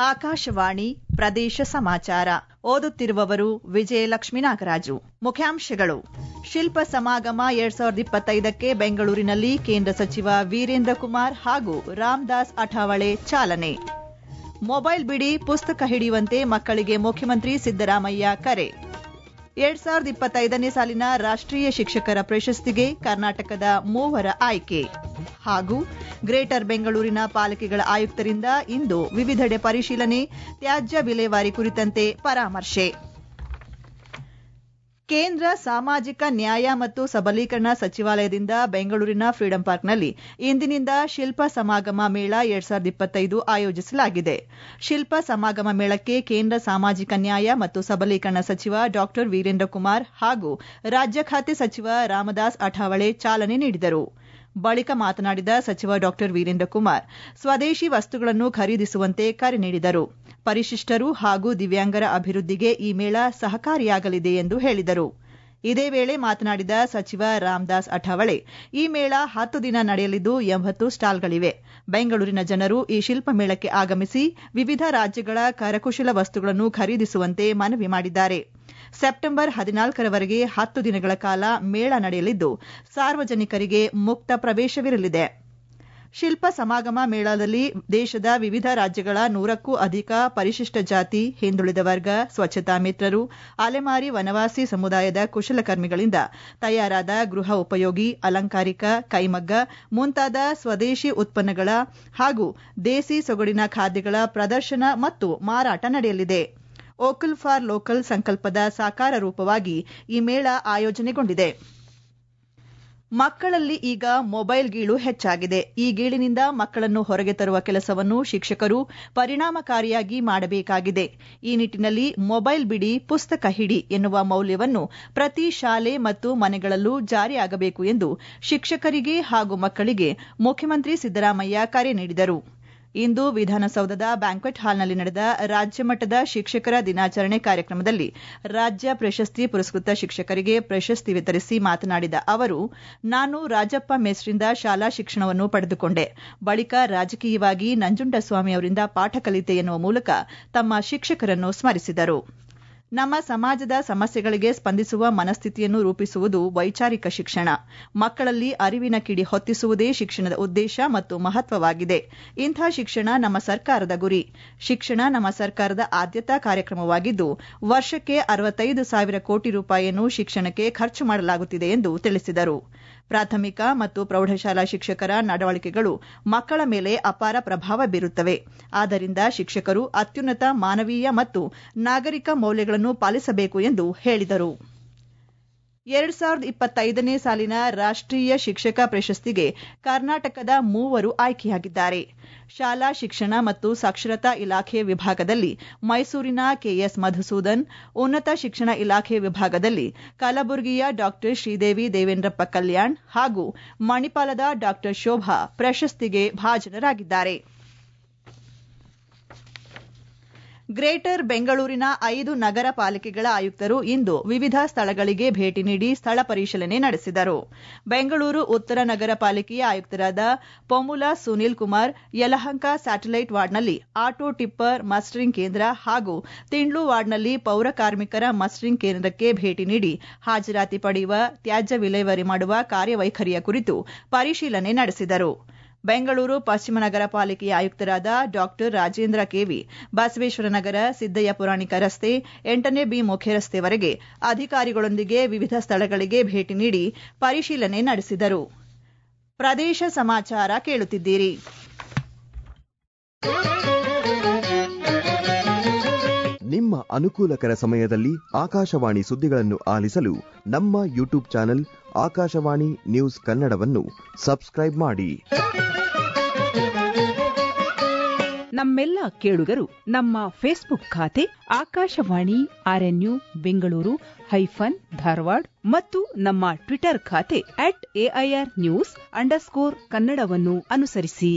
ಆಕಾಶವಾಣಿ ಪ್ರದೇಶ ಸಮಾಚಾರ ಓದುತ್ತಿರುವವರು ವಿಜಯಲಕ್ಷ್ಮೀ ನಾಗರಾಜು ಮುಖ್ಯಾಂಶಗಳು ಶಿಲ್ಪ ಸಮಾಗಮ ಎರಡ್ ಸಾವಿರದ ಇಪ್ಪತ್ತೈದಕ್ಕೆ ಬೆಂಗಳೂರಿನಲ್ಲಿ ಕೇಂದ್ರ ಸಚಿವ ವೀರೇಂದ್ರ ಕುಮಾರ್ ಹಾಗೂ ರಾಮದಾಸ್ ಅಠಾವಳೆ ಚಾಲನೆ ಮೊಬೈಲ್ ಬಿಡಿ ಪುಸ್ತಕ ಹಿಡಿಯುವಂತೆ ಮಕ್ಕಳಿಗೆ ಮುಖ್ಯಮಂತ್ರಿ ಸಿದ್ದರಾಮಯ್ಯ ಕರೆ ಎರಡ್ ಸಾವಿರದ ಇಪ್ಪತ್ತೈದನೇ ಸಾಲಿನ ರಾಷ್ಟ್ರೀಯ ಶಿಕ್ಷಕರ ಪ್ರಶಸ್ತಿಗೆ ಕರ್ನಾಟಕದ ಮೂವರ ಆಯ್ಕೆ ಹಾಗೂ ಗ್ರೇಟರ್ ಬೆಂಗಳೂರಿನ ಪಾಲಿಕೆಗಳ ಆಯುಕ್ತರಿಂದ ಇಂದು ವಿವಿಧೆಡೆ ಪರಿಶೀಲನೆ ತ್ಯಾಜ್ಯ ವಿಲೇವಾರಿ ಕುರಿತಂತೆ ಪರಾಮರ್ಶೆ ಕೇಂದ್ರ ಸಾಮಾಜಿಕ ನ್ಯಾಯ ಮತ್ತು ಸಬಲೀಕರಣ ಸಚಿವಾಲಯದಿಂದ ಬೆಂಗಳೂರಿನ ಫ್ರೀಡಂ ಪಾರ್ಕ್ನಲ್ಲಿ ಇಂದಿನಿಂದ ಶಿಲ್ಪ ಸಮಾಗಮ ಮೇಳ ಎರಡ್ ಸಾವಿರದ ಇಪ್ಪತ್ತೈದು ಆಯೋಜಿಸಲಾಗಿದೆ ಶಿಲ್ಪ ಸಮಾಗಮ ಮೇಳಕ್ಕೆ ಕೇಂದ್ರ ಸಾಮಾಜಿಕ ನ್ಯಾಯ ಮತ್ತು ಸಬಲೀಕರಣ ಸಚಿವ ಡಾ ವೀರೇಂದ್ರ ಕುಮಾರ್ ಹಾಗೂ ರಾಜ್ಯ ಖಾತೆ ಸಚಿವ ರಾಮದಾಸ್ ಅಠಾವಳೆ ಚಾಲನೆ ನೀಡಿದರು ಬಳಿಕ ಮಾತನಾಡಿದ ಸಚಿವ ಡಾ ವೀರೇಂದ್ರ ಕುಮಾರ್ ಸ್ವದೇಶಿ ವಸ್ತುಗಳನ್ನು ಖರೀದಿಸುವಂತೆ ಕರೆ ನೀಡಿದರು ಪರಿಶಿಷ್ಟರು ಹಾಗೂ ದಿವ್ಯಾಂಗರ ಅಭಿವೃದ್ಧಿಗೆ ಈ ಮೇಳ ಸಹಕಾರಿಯಾಗಲಿದೆ ಎಂದು ಹೇಳಿದರು ಇದೇ ವೇಳೆ ಮಾತನಾಡಿದ ಸಚಿವ ರಾಮದಾಸ್ ಅಠಾವಳೆ ಈ ಮೇಳ ಹತ್ತು ದಿನ ನಡೆಯಲಿದ್ದು ಎಂಬತ್ತು ಸ್ಟಾಲ್ಗಳಿವೆ ಬೆಂಗಳೂರಿನ ಜನರು ಈ ಶಿಲ್ಪ ಮೇಳಕ್ಕೆ ಆಗಮಿಸಿ ವಿವಿಧ ರಾಜ್ಯಗಳ ಕರಕುಶಲ ವಸ್ತುಗಳನ್ನು ಖರೀದಿಸುವಂತೆ ಮನವಿ ಮಾಡಿದ್ದಾರೆ ಸೆಪ್ಟೆಂಬರ್ ಹದಿನಾಲ್ಕರವರೆಗೆ ಹತ್ತು ದಿನಗಳ ಕಾಲ ಮೇಳ ನಡೆಯಲಿದ್ದು ಸಾರ್ವಜನಿಕರಿಗೆ ಮುಕ್ತ ಪ್ರವೇಶವಿರಲಿದೆ ಶಿಲ್ಪ ಸಮಾಗಮ ಮೇಳದಲ್ಲಿ ದೇಶದ ವಿವಿಧ ರಾಜ್ಯಗಳ ನೂರಕ್ಕೂ ಅಧಿಕ ಪರಿಶಿಷ್ಟ ಜಾತಿ ಹಿಂದುಳಿದ ವರ್ಗ ಸ್ವಚ್ಛತಾ ಮಿತ್ರರು ಅಲೆಮಾರಿ ವನವಾಸಿ ಸಮುದಾಯದ ಕುಶಲಕರ್ಮಿಗಳಿಂದ ತಯಾರಾದ ಗೃಹ ಉಪಯೋಗಿ ಅಲಂಕಾರಿಕ ಕೈಮಗ್ಗ ಮುಂತಾದ ಸ್ವದೇಶಿ ಉತ್ಪನ್ನಗಳ ಹಾಗೂ ದೇಸಿ ಸೊಗಡಿನ ಖಾದ್ಯಗಳ ಪ್ರದರ್ಶನ ಮತ್ತು ಮಾರಾಟ ನಡೆಯಲಿದೆ ಓಕಲ್ ಫಾರ್ ಲೋಕಲ್ ಸಂಕಲ್ಪದ ಸಾಕಾರ ರೂಪವಾಗಿ ಈ ಮೇಳ ಆಯೋಜನೆಗೊಂಡಿದೆ ಮಕ್ಕಳಲ್ಲಿ ಈಗ ಮೊಬೈಲ್ ಗೀಳು ಹೆಚ್ಚಾಗಿದೆ ಈ ಗೀಳಿನಿಂದ ಮಕ್ಕಳನ್ನು ಹೊರಗೆ ತರುವ ಕೆಲಸವನ್ನು ಶಿಕ್ಷಕರು ಪರಿಣಾಮಕಾರಿಯಾಗಿ ಮಾಡಬೇಕಾಗಿದೆ ಈ ನಿಟ್ಟಿನಲ್ಲಿ ಮೊಬೈಲ್ ಬಿಡಿ ಪುಸ್ತಕ ಹಿಡಿ ಎನ್ನುವ ಮೌಲ್ಯವನ್ನು ಪ್ರತಿ ಶಾಲೆ ಮತ್ತು ಮನೆಗಳಲ್ಲೂ ಜಾರಿಯಾಗಬೇಕು ಎಂದು ಶಿಕ್ಷಕರಿಗೆ ಹಾಗೂ ಮಕ್ಕಳಿಗೆ ಮುಖ್ಯಮಂತ್ರಿ ಸಿದ್ದರಾಮಯ್ಯ ಕರೆ ನೀಡಿದರು ಇಂದು ವಿಧಾನಸೌಧದ ಬ್ಯಾಂಕ್ವೆಟ್ ಹಾಲ್ನಲ್ಲಿ ನಡೆದ ರಾಜ್ಯ ಮಟ್ಟದ ಶಿಕ್ಷಕರ ದಿನಾಚರಣೆ ಕಾರ್ಯಕ್ರಮದಲ್ಲಿ ರಾಜ್ಯ ಪ್ರಶಸ್ತಿ ಪುರಸ್ಕೃತ ಶಿಕ್ಷಕರಿಗೆ ಪ್ರಶಸ್ತಿ ವಿತರಿಸಿ ಮಾತನಾಡಿದ ಅವರು ನಾನು ರಾಜಪ್ಪ ಮೆಸ್ರಿಂದ ಶಾಲಾ ಶಿಕ್ಷಣವನ್ನು ಪಡೆದುಕೊಂಡೆ ಬಳಿಕ ರಾಜಕೀಯವಾಗಿ ನಂಜುಂಡಸ್ವಾಮಿ ಅವರಿಂದ ಪಾಠ ಕಲಿತೆ ಎನ್ನುವ ಮೂಲಕ ತಮ್ಮ ಶಿಕ್ಷಕರನ್ನು ಸ್ಮರಿಸಿದರು ನಮ್ಮ ಸಮಾಜದ ಸಮಸ್ಯೆಗಳಿಗೆ ಸ್ಪಂದಿಸುವ ಮನಸ್ಥಿತಿಯನ್ನು ರೂಪಿಸುವುದು ವೈಚಾರಿಕ ಶಿಕ್ಷಣ ಮಕ್ಕಳಲ್ಲಿ ಅರಿವಿನ ಕಿಡಿ ಹೊತ್ತಿಸುವುದೇ ಶಿಕ್ಷಣದ ಉದ್ದೇಶ ಮತ್ತು ಮಹತ್ವವಾಗಿದೆ ಇಂಥ ಶಿಕ್ಷಣ ನಮ್ಮ ಸರ್ಕಾರದ ಗುರಿ ಶಿಕ್ಷಣ ನಮ್ಮ ಸರ್ಕಾರದ ಆದ್ಯತಾ ಕಾರ್ಯಕ್ರಮವಾಗಿದ್ದು ವರ್ಷಕ್ಕೆ ಅರವತ್ತೈದು ಸಾವಿರ ಕೋಟಿ ರೂಪಾಯಿಯನ್ನು ಶಿಕ್ಷಣಕ್ಕೆ ಖರ್ಚು ಮಾಡಲಾಗುತ್ತಿದೆ ಎಂದು ತಿಳಿಸಿದರು ಪ್ರಾಥಮಿಕ ಮತ್ತು ಪ್ರೌಢಶಾಲಾ ಶಿಕ್ಷಕರ ನಡವಳಿಕೆಗಳು ಮಕ್ಕಳ ಮೇಲೆ ಅಪಾರ ಪ್ರಭಾವ ಬೀರುತ್ತವೆ ಆದ್ದರಿಂದ ಶಿಕ್ಷಕರು ಅತ್ಯುನ್ನತ ಮಾನವೀಯ ಮತ್ತು ನಾಗರಿಕ ಮೌಲ್ಯಗಳನ್ನು ಪಾಲಿಸಬೇಕು ಎಂದು ಹೇಳಿದರು ಎರಡ್ ಸಾವಿರದ ಇಪ್ಪತ್ತೈದನೇ ಸಾಲಿನ ರಾಷ್ಟ್ರೀಯ ಶಿಕ್ಷಕ ಪ್ರಶಸ್ತಿಗೆ ಕರ್ನಾಟಕದ ಮೂವರು ಆಯ್ಕೆಯಾಗಿದ್ದಾರೆ ಶಾಲಾ ಶಿಕ್ಷಣ ಮತ್ತು ಸಾಕ್ಷರತಾ ಇಲಾಖೆ ವಿಭಾಗದಲ್ಲಿ ಮೈಸೂರಿನ ಕೆಎಸ್ ಮಧುಸೂದನ್ ಉನ್ನತ ಶಿಕ್ಷಣ ಇಲಾಖೆ ವಿಭಾಗದಲ್ಲಿ ಕಲಬುರಗಿಯ ಡಾ ಶ್ರೀದೇವಿ ದೇವೇಂದ್ರಪ್ಪ ಕಲ್ಯಾಣ್ ಹಾಗೂ ಮಣಿಪಾಲದ ಡಾ ಶೋಭಾ ಪ್ರಶಸ್ತಿಗೆ ಭಾಜನರಾಗಿದ್ದಾರೆ ಗ್ರೇಟರ್ ಬೆಂಗಳೂರಿನ ಐದು ನಗರ ಪಾಲಿಕೆಗಳ ಆಯುಕ್ತರು ಇಂದು ವಿವಿಧ ಸ್ಥಳಗಳಿಗೆ ಭೇಟಿ ನೀಡಿ ಸ್ಥಳ ಪರಿಶೀಲನೆ ನಡೆಸಿದರು ಬೆಂಗಳೂರು ಉತ್ತರ ನಗರ ಪಾಲಿಕೆಯ ಆಯುಕ್ತರಾದ ಪೊಮುಲಾ ಸುನೀಲ್ ಕುಮಾರ್ ಯಲಹಂಕ ಸ್ಯಾಟಲೈಟ್ ವಾರ್ಡ್ನಲ್ಲಿ ಆಟೋ ಟಿಪ್ಪರ್ ಮಸ್ಟರಿಂಗ್ ಕೇಂದ್ರ ಹಾಗೂ ತಿಂಡ್ಲು ವಾರ್ಡ್ನಲ್ಲಿ ಪೌರ ಕಾರ್ಮಿಕರ ಮಸ್ಟರಿಂಗ್ ಕೇಂದ್ರಕ್ಕೆ ಭೇಟಿ ನೀಡಿ ಹಾಜರಾತಿ ಪಡೆಯುವ ತ್ಯಾಜ್ಯ ವಿಲೇವಾರಿ ಮಾಡುವ ಕಾರ್ಯವೈಖರಿಯ ಕುರಿತು ಪರಿಶೀಲನೆ ನಡೆಸಿದರು ಬೆಂಗಳೂರು ಪಶ್ಚಿಮ ನಗರ ಪಾಲಿಕೆಯ ಆಯುಕ್ತರಾದ ಡಾ ರಾಜೇಂದ್ರ ಕೆವಿ ಬಸವೇಶ್ವರ ನಗರ ಸಿದ್ದಯ್ಯ ಪುರಾಣಿಕ ರಸ್ತೆ ಎಂಟನೇ ಬಿ ಮುಖ್ಯ ರಸ್ತೆವರೆಗೆ ಅಧಿಕಾರಿಗಳೊಂದಿಗೆ ವಿವಿಧ ಸ್ಥಳಗಳಿಗೆ ಭೇಟಿ ನೀಡಿ ಪರಿಶೀಲನೆ ನಡೆಸಿದರು ಪ್ರದೇಶ ಸಮಾಚಾರ ಕೇಳುತ್ತಿದ್ದೀರಿ ನಿಮ್ಮ ಅನುಕೂಲಕರ ಸಮಯದಲ್ಲಿ ಆಕಾಶವಾಣಿ ಸುದ್ದಿಗಳನ್ನು ಆಲಿಸಲು ನಮ್ಮ ಯೂಟ್ಯೂಬ್ ಚಾನೆಲ್ ಆಕಾಶವಾಣಿ ನ್ಯೂಸ್ ಕನ್ನಡವನ್ನು ಸಬ್ಸ್ಕ್ರೈಬ್ ಮಾಡಿ ನಮ್ಮೆಲ್ಲ ಕೇಳುಗರು ನಮ್ಮ ಫೇಸ್ಬುಕ್ ಖಾತೆ ಆಕಾಶವಾಣಿ ಆರ್ಎನ್ಯು ಬೆಂಗಳೂರು ಹೈಫನ್ ಧಾರವಾಡ ಮತ್ತು ನಮ್ಮ ಟ್ವಿಟರ್ ಖಾತೆ ಅಟ್ ಎಐಆರ್ ನ್ಯೂಸ್ ಅಂಡರ್ಸ್ಕೋರ್ ಕನ್ನಡವನ್ನು ಅನುಸರಿಸಿ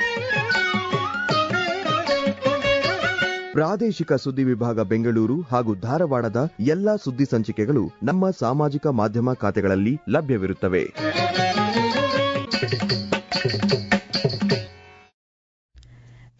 ಪ್ರಾದೇಶಿಕ ಸುದ್ದಿ ವಿಭಾಗ ಬೆಂಗಳೂರು ಹಾಗೂ ಧಾರವಾಡದ ಎಲ್ಲಾ ಸುದ್ದಿ ಸಂಚಿಕೆಗಳು ನಮ್ಮ ಸಾಮಾಜಿಕ ಮಾಧ್ಯಮ ಖಾತೆಗಳಲ್ಲಿ ಲಭ್ಯವಿರುತ್ತವೆ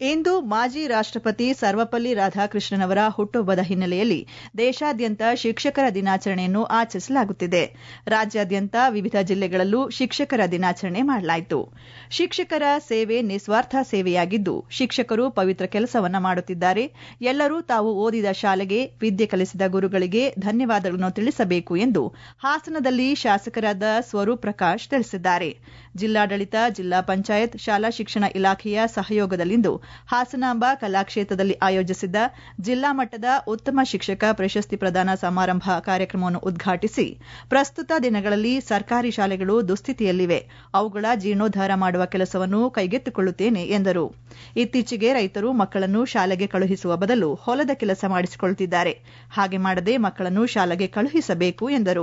ಇಂದು ಮಾಜಿ ರಾಷ್ಟಪತಿ ಸರ್ವಪಲ್ಲಿ ರಾಧಾಕೃಷ್ಣನ್ ಅವರ ಹುಟ್ಟುಹಬ್ಬದ ಹಿನ್ನೆಲೆಯಲ್ಲಿ ದೇಶಾದ್ಯಂತ ಶಿಕ್ಷಕರ ದಿನಾಚರಣೆಯನ್ನು ಆಚರಿಸಲಾಗುತ್ತಿದೆ ರಾಜ್ಯಾದ್ಯಂತ ವಿವಿಧ ಜಿಲ್ಲೆಗಳಲ್ಲೂ ಶಿಕ್ಷಕರ ದಿನಾಚರಣೆ ಮಾಡಲಾಯಿತು ಶಿಕ್ಷಕರ ಸೇವೆ ನಿಸ್ವಾರ್ಥ ಸೇವೆಯಾಗಿದ್ದು ಶಿಕ್ಷಕರು ಪವಿತ್ರ ಕೆಲಸವನ್ನ ಮಾಡುತ್ತಿದ್ದಾರೆ ಎಲ್ಲರೂ ತಾವು ಓದಿದ ಶಾಲೆಗೆ ವಿದ್ಯೆ ಕಲಿಸಿದ ಗುರುಗಳಿಗೆ ಧನ್ಯವಾದಗಳನ್ನು ತಿಳಿಸಬೇಕು ಎಂದು ಹಾಸನದಲ್ಲಿ ಶಾಸಕರಾದ ಸ್ವರೂಪ್ ಪ್ರಕಾಶ್ ತಿಳಿಸಿದ್ದಾರೆ ಜಿಲ್ಲಾಡಳಿತ ಜಿಲ್ಲಾ ಪಂಚಾಯತ್ ಶಾಲಾ ಶಿಕ್ಷಣ ಇಲಾಖೆಯ ಸಹಯೋಗದಲ್ಲಿಂದು ಹಾಸನಾಂಬ ಕಲಾಕ್ಷೇತ್ರದಲ್ಲಿ ಆಯೋಜಿಸಿದ್ದ ಜಿಲ್ಲಾ ಮಟ್ಟದ ಉತ್ತಮ ಶಿಕ್ಷಕ ಪ್ರಶಸ್ತಿ ಪ್ರದಾನ ಸಮಾರಂಭ ಕಾರ್ಯಕ್ರಮವನ್ನು ಉದ್ಘಾಟಿಸಿ ಪ್ರಸ್ತುತ ದಿನಗಳಲ್ಲಿ ಸರ್ಕಾರಿ ಶಾಲೆಗಳು ದುಸ್ಥಿತಿಯಲ್ಲಿವೆ ಅವುಗಳ ಜೀರ್ಣೋದ್ಧಾರ ಮಾಡುವ ಕೆಲಸವನ್ನು ಕೈಗೆತ್ತಿಕೊಳ್ಳುತ್ತೇನೆ ಎಂದರು ಇತ್ತೀಚೆಗೆ ರೈತರು ಮಕ್ಕಳನ್ನು ಶಾಲೆಗೆ ಕಳುಹಿಸುವ ಬದಲು ಹೊಲದ ಕೆಲಸ ಮಾಡಿಸಿಕೊಳ್ಳುತ್ತಿದ್ದಾರೆ ಹಾಗೆ ಮಾಡದೆ ಮಕ್ಕಳನ್ನು ಶಾಲೆಗೆ ಕಳುಹಿಸಬೇಕು ಎಂದರು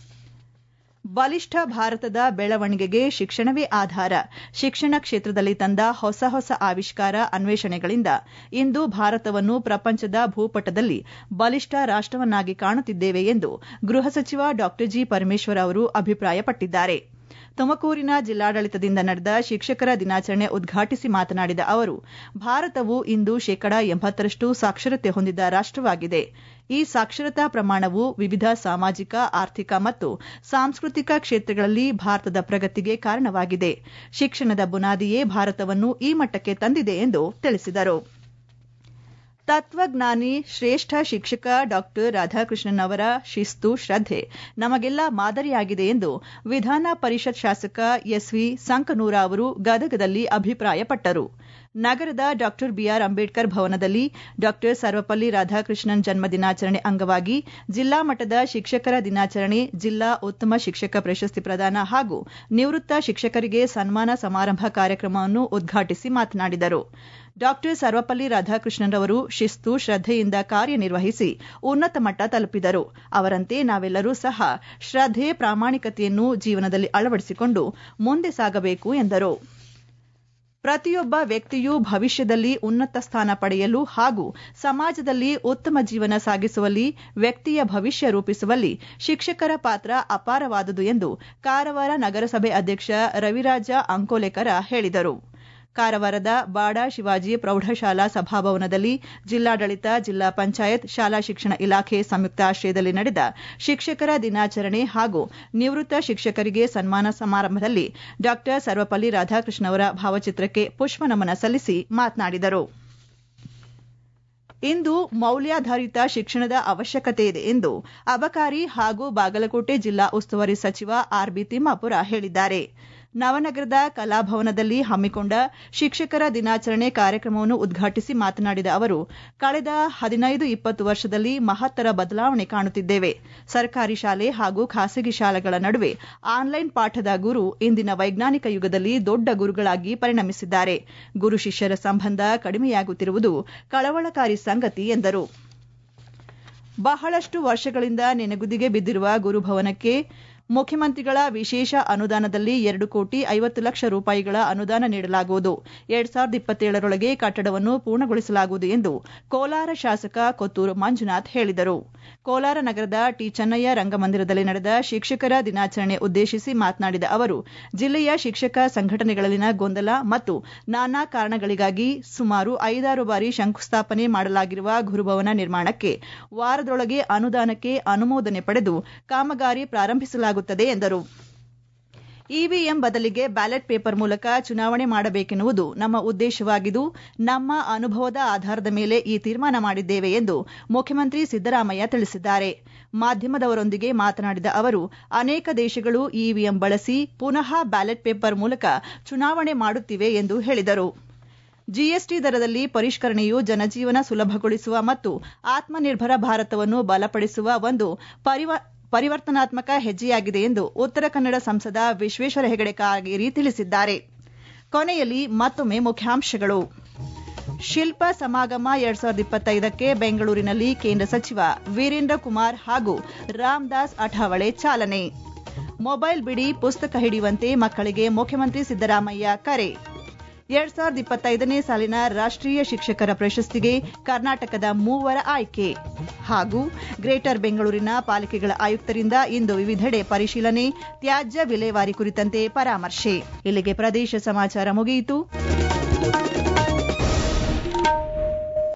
ಬಲಿಷ್ಠ ಭಾರತದ ಬೆಳವಣಿಗೆಗೆ ಶಿಕ್ಷಣವೇ ಆಧಾರ ಶಿಕ್ಷಣ ಕ್ಷೇತ್ರದಲ್ಲಿ ತಂದ ಹೊಸ ಹೊಸ ಆವಿಷ್ಕಾರ ಅನ್ವೇಷಣೆಗಳಿಂದ ಇಂದು ಭಾರತವನ್ನು ಪ್ರಪಂಚದ ಭೂಪಟದಲ್ಲಿ ಬಲಿಷ್ಠ ರಾಷ್ಟವನ್ನಾಗಿ ಕಾಣುತ್ತಿದ್ದೇವೆ ಎಂದು ಗೃಹ ಸಚಿವ ಡಾ ಜಿ ಪರಮೇಶ್ವರ್ ಅವರು ಅಭಿಪ್ರಾಯಪಟ್ಟಿದ್ದಾರೆ ತುಮಕೂರಿನ ಜಿಲ್ಲಾಡಳಿತದಿಂದ ನಡೆದ ಶಿಕ್ಷಕರ ದಿನಾಚರಣೆ ಉದ್ಘಾಟಿಸಿ ಮಾತನಾಡಿದ ಅವರು ಭಾರತವು ಇಂದು ಶೇಕಡಾ ಎಂಬತ್ತರಷ್ಟು ಸಾಕ್ಷರತೆ ಹೊಂದಿದ ರಾಷ್ಟವಾಗಿದೆ ಈ ಸಾಕ್ಷರತಾ ಪ್ರಮಾಣವು ವಿವಿಧ ಸಾಮಾಜಿಕ ಆರ್ಥಿಕ ಮತ್ತು ಸಾಂಸ್ಕೃತಿಕ ಕ್ಷೇತ್ರಗಳಲ್ಲಿ ಭಾರತದ ಪ್ರಗತಿಗೆ ಕಾರಣವಾಗಿದೆ ಶಿಕ್ಷಣದ ಬುನಾದಿಯೇ ಭಾರತವನ್ನು ಈ ಮಟ್ಟಕ್ಕೆ ತಂದಿದೆ ಎಂದು ತಿಳಿಸಿದರು ತತ್ವಜ್ಞಾನಿ ಶ್ರೇಷ್ಠ ಶಿಕ್ಷಕ ಡಾ ರಾಧಾಕೃಷ್ಣನ್ ಅವರ ಶಿಸ್ತು ಶ್ರದ್ಧೆ ನಮಗೆಲ್ಲ ಮಾದರಿಯಾಗಿದೆ ಎಂದು ವಿಧಾನ ಪರಿಷತ್ ಶಾಸಕ ಎಸ್ವಿ ಸಂಕನೂರ ಅವರು ಗದಗದಲ್ಲಿ ಅಭಿಪ್ರಾಯಪಟ್ಟರು ನಗರದ ಡಾ ಬಿಆರ್ ಅಂಬೇಡ್ಕರ್ ಭವನದಲ್ಲಿ ಡಾ ಸರ್ವಪಲ್ಲಿ ರಾಧಾಕೃಷ್ಣನ್ ಜನ್ಮ ದಿನಾಚರಣೆ ಅಂಗವಾಗಿ ಜಿಲ್ಲಾ ಮಟ್ಟದ ಶಿಕ್ಷಕರ ದಿನಾಚರಣೆ ಜಿಲ್ಲಾ ಉತ್ತಮ ಶಿಕ್ಷಕ ಪ್ರಶಸ್ತಿ ಪ್ರದಾನ ಹಾಗೂ ನಿವೃತ್ತ ಶಿಕ್ಷಕರಿಗೆ ಸನ್ಮಾನ ಸಮಾರಂಭ ಕಾರ್ಯಕ್ರಮವನ್ನು ಉದ್ಘಾಟಿಸಿ ಮಾತನಾಡಿದರು ಡಾ ಸರ್ವಪಲ್ಲಿ ರಾಧಾಕೃಷ್ಣನ್ ಅವರು ಶಿಸ್ತು ಶ್ರದ್ಧೆಯಿಂದ ಕಾರ್ಯನಿರ್ವಹಿಸಿ ಉನ್ನತ ಮಟ್ಟ ತಲುಪಿದರು ಅವರಂತೆ ನಾವೆಲ್ಲರೂ ಸಹ ಶ್ರದ್ಧೆ ಪ್ರಾಮಾಣಿಕತೆಯನ್ನು ಜೀವನದಲ್ಲಿ ಅಳವಡಿಸಿಕೊಂಡು ಮುಂದೆ ಸಾಗಬೇಕು ಎಂದರು ಪ್ರತಿಯೊಬ್ಬ ವ್ಯಕ್ತಿಯೂ ಭವಿಷ್ಯದಲ್ಲಿ ಉನ್ನತ ಸ್ಥಾನ ಪಡೆಯಲು ಹಾಗೂ ಸಮಾಜದಲ್ಲಿ ಉತ್ತಮ ಜೀವನ ಸಾಗಿಸುವಲ್ಲಿ ವ್ಯಕ್ತಿಯ ಭವಿಷ್ಯ ರೂಪಿಸುವಲ್ಲಿ ಶಿಕ್ಷಕರ ಪಾತ್ರ ಅಪಾರವಾದುದು ಎಂದು ಕಾರವಾರ ನಗರಸಭೆ ಅಧ್ಯಕ್ಷ ರವಿರಾಜ ಅಂಕೋಲೆಕರ ಹೇಳಿದರು ಕಾರವಾರದ ಬಾಡ ಶಿವಾಜಿ ಪ್ರೌಢಶಾಲಾ ಸಭಾಭವನದಲ್ಲಿ ಜಿಲ್ಲಾಡಳಿತ ಜಿಲ್ಲಾ ಪಂಚಾಯತ್ ಶಾಲಾ ಶಿಕ್ಷಣ ಇಲಾಖೆ ಸಂಯುಕ್ತ ಆಶ್ರಯದಲ್ಲಿ ನಡೆದ ಶಿಕ್ಷಕರ ದಿನಾಚರಣೆ ಹಾಗೂ ನಿವೃತ್ತ ಶಿಕ್ಷಕರಿಗೆ ಸನ್ಮಾನ ಸಮಾರಂಭದಲ್ಲಿ ಡಾ ಸರ್ವಪಲ್ಲಿ ರಾಧಾಕೃಷ್ಣ ಅವರ ಭಾವಚಿತ್ರಕ್ಕೆ ಪುಷ್ಪನಮನ ಸಲ್ಲಿಸಿ ಮಾತನಾಡಿದರು ಇಂದು ಮೌಲ್ಯಾಧಾರಿತ ಶಿಕ್ಷಣದ ಅವಶ್ಯಕತೆ ಇದೆ ಎಂದು ಅಬಕಾರಿ ಹಾಗೂ ಬಾಗಲಕೋಟೆ ಜಿಲ್ಲಾ ಉಸ್ತುವಾರಿ ಸಚಿವ ಆರ್ಬಿ ತಿಮ್ಮಾಪುರ ಹೇಳಿದ್ದಾರೆ ನವನಗರದ ಕಲಾಭವನದಲ್ಲಿ ಹಮ್ಮಿಕೊಂಡ ಶಿಕ್ಷಕರ ದಿನಾಚರಣೆ ಕಾರ್ಯಕ್ರಮವನ್ನು ಉದ್ಘಾಟಿಸಿ ಮಾತನಾಡಿದ ಅವರು ಕಳೆದ ಹದಿನೈದು ಇಪ್ಪತ್ತು ವರ್ಷದಲ್ಲಿ ಮಹತ್ತರ ಬದಲಾವಣೆ ಕಾಣುತ್ತಿದ್ದೇವೆ ಸರ್ಕಾರಿ ಶಾಲೆ ಹಾಗೂ ಖಾಸಗಿ ಶಾಲೆಗಳ ನಡುವೆ ಆನ್ಲೈನ್ ಪಾಠದ ಗುರು ಇಂದಿನ ವೈಜ್ಞಾನಿಕ ಯುಗದಲ್ಲಿ ದೊಡ್ಡ ಗುರುಗಳಾಗಿ ಪರಿಣಮಿಸಿದ್ದಾರೆ ಗುರು ಶಿಷ್ಯರ ಸಂಬಂಧ ಕಡಿಮೆಯಾಗುತ್ತಿರುವುದು ಕಳವಳಕಾರಿ ಸಂಗತಿ ಎಂದರು ಬಹಳಷ್ಟು ವರ್ಷಗಳಿಂದ ನೆನೆಗುದಿಗೆ ಬಿದ್ದಿರುವ ಗುರುಭವನಕ್ಕೆ ಮುಖ್ಯಮಂತ್ರಿಗಳ ವಿಶೇಷ ಅನುದಾನದಲ್ಲಿ ಎರಡು ಕೋಟಿ ಐವತ್ತು ಲಕ್ಷ ರೂಪಾಯಿಗಳ ಅನುದಾನ ನೀಡಲಾಗುವುದು ಎರಡ್ ಸಾವಿರದ ಇಪ್ಪತ್ತೇಳರೊಳಗೆ ಕಟ್ಟಡವನ್ನು ಪೂರ್ಣಗೊಳಿಸಲಾಗುವುದು ಎಂದು ಕೋಲಾರ ಶಾಸಕ ಕೊತ್ತೂರು ಮಂಜುನಾಥ್ ಹೇಳಿದರು ಕೋಲಾರ ನಗರದ ಟಿ ಚೆನ್ನಯ್ಯ ರಂಗಮಂದಿರದಲ್ಲಿ ನಡೆದ ಶಿಕ್ಷಕರ ದಿನಾಚರಣೆ ಉದ್ದೇಶಿಸಿ ಮಾತನಾಡಿದ ಅವರು ಜಿಲ್ಲೆಯ ಶಿಕ್ಷಕ ಸಂಘಟನೆಗಳಲ್ಲಿನ ಗೊಂದಲ ಮತ್ತು ನಾನಾ ಕಾರಣಗಳಿಗಾಗಿ ಸುಮಾರು ಐದಾರು ಬಾರಿ ಶಂಕುಸ್ಥಾಪನೆ ಮಾಡಲಾಗಿರುವ ಗುರುಭವನ ನಿರ್ಮಾಣಕ್ಕೆ ವಾರದೊಳಗೆ ಅನುದಾನಕ್ಕೆ ಅನುಮೋದನೆ ಪಡೆದು ಕಾಮಗಾರಿ ಪ್ರಾರಂಭಿಸಲಾಗುತ್ತದೆ ಎಂದರು ಇವಿಎಂ ಬದಲಿಗೆ ಬ್ಯಾಲೆಟ್ ಪೇಪರ್ ಮೂಲಕ ಚುನಾವಣೆ ಮಾಡಬೇಕೆನ್ನುವುದು ನಮ್ಮ ಉದ್ದೇಶವಾಗಿದ್ದು ನಮ್ಮ ಅನುಭವದ ಆಧಾರದ ಮೇಲೆ ಈ ತೀರ್ಮಾನ ಮಾಡಿದ್ದೇವೆ ಎಂದು ಮುಖ್ಯಮಂತ್ರಿ ಸಿದ್ದರಾಮಯ್ಯ ತಿಳಿಸಿದ್ದಾರೆ ಮಾಧ್ಯಮದವರೊಂದಿಗೆ ಮಾತನಾಡಿದ ಅವರು ಅನೇಕ ದೇಶಗಳು ಇವಿಎಂ ಬಳಸಿ ಪುನಃ ಬ್ಯಾಲೆಟ್ ಪೇಪರ್ ಮೂಲಕ ಚುನಾವಣೆ ಮಾಡುತ್ತಿವೆ ಎಂದು ಹೇಳಿದರು ಜಿಎಸ್ಟಿ ದರದಲ್ಲಿ ಪರಿಷ್ಕರಣೆಯು ಜನಜೀವನ ಸುಲಭಗೊಳಿಸುವ ಮತ್ತು ಆತ್ಮನಿರ್ಭರ ಭಾರತವನ್ನು ಬಲಪಡಿಸುವ ಒಂದು ಪರಿವರ್ತನಾತ್ಮಕ ಹೆಜ್ಜೆಯಾಗಿದೆ ಎಂದು ಉತ್ತರ ಕನ್ನಡ ಸಂಸದ ವಿಶ್ವೇಶ್ವರ ಹೆಗಡೆ ಕಾಗೇರಿ ತಿಳಿಸಿದ್ದಾರೆ ಕೊನೆಯಲ್ಲಿ ಮತ್ತೊಮ್ಮೆ ಮುಖ್ಯಾಂಶಗಳು ಶಿಲ್ಪ ಸಮಾಗಮ ಎರಡ್ ಸಾವಿರದ ಇಪ್ಪತ್ತೈದಕ್ಕೆ ಬೆಂಗಳೂರಿನಲ್ಲಿ ಕೇಂದ್ರ ಸಚಿವ ವೀರೇಂದ್ರ ಕುಮಾರ್ ಹಾಗೂ ರಾಮದಾಸ್ ಅಠಾವಳೆ ಚಾಲನೆ ಮೊಬೈಲ್ ಬಿಡಿ ಪುಸ್ತಕ ಹಿಡಿಯುವಂತೆ ಮಕ್ಕಳಿಗೆ ಮುಖ್ಯಮಂತ್ರಿ ಸಿದ್ದರಾಮಯ್ಯ ಕರೆ ಎರಡ್ ಸಾವಿರದ ಇಪ್ಪತ್ತೈದನೇ ಸಾಲಿನ ರಾಷ್ಟ್ರೀಯ ಶಿಕ್ಷಕರ ಪ್ರಶಸ್ತಿಗೆ ಕರ್ನಾಟಕದ ಮೂವರ ಆಯ್ಕೆ ಹಾಗೂ ಗ್ರೇಟರ್ ಬೆಂಗಳೂರಿನ ಪಾಲಿಕೆಗಳ ಆಯುಕ್ತರಿಂದ ಇಂದು ವಿವಿಧೆಡೆ ಪರಿಶೀಲನೆ ತ್ಯಾಜ್ಯ ವಿಲೇವಾರಿ ಕುರಿತಂತೆ ಪರಾಮರ್ಶೆ ಇಲ್ಲಿಗೆ ಪ್ರದೇಶ ಸಮಾಚಾರ ಮುಗಿಯಿತು